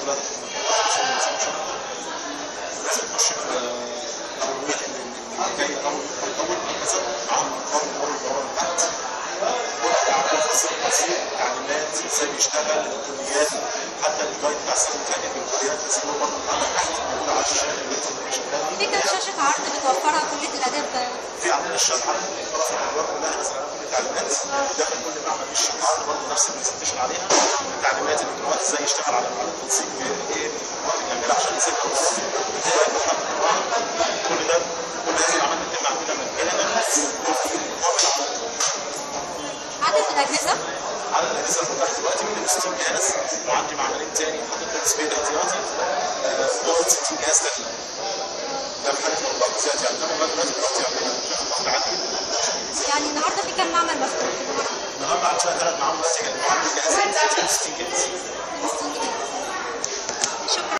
دلوقتي في المكان عشان نظام شغل لازم نخش في اول ويك اللي جاي اول اول مثلا عام اول اول دوره من تحت تعليمات ازاي بيشتغل الكليات حتى الجايد بتاع السنه اللي فاتت الكليات تسيبه برضه عندك تحت موجود على الشاشه اللي انت شغال في كام شاشة عرض بتوفرها كلية الآداب في عندنا الشرح على الطرف الادوار كلها نزل عليها كل التعليمات داخل كل معمل مش عرض برضه نفس البرزنتيشن عليها التعليمات اللي دلوقتي ازاي يشتغل على على التنسيق ايه بيعملها عشان يسيبها كل ده كل هذه العمل بتتم عندنا مجانا عدد الأجهزة عدد الاجهزه المتاح دلوقتي 260 جهاز وعندي معملين تاني حاطط تسبيل احتياطي آه، فوق 60 جهاز تاني ده في حاله لو الضغط زاد يعني انما دلوقتي الضغط يعني الضغط عادي يعني النهارده في كام معمل مفتوح؟ النهارده عندنا ثلاث معامل بس كده وعندي جهازين 60 جهاز شكرا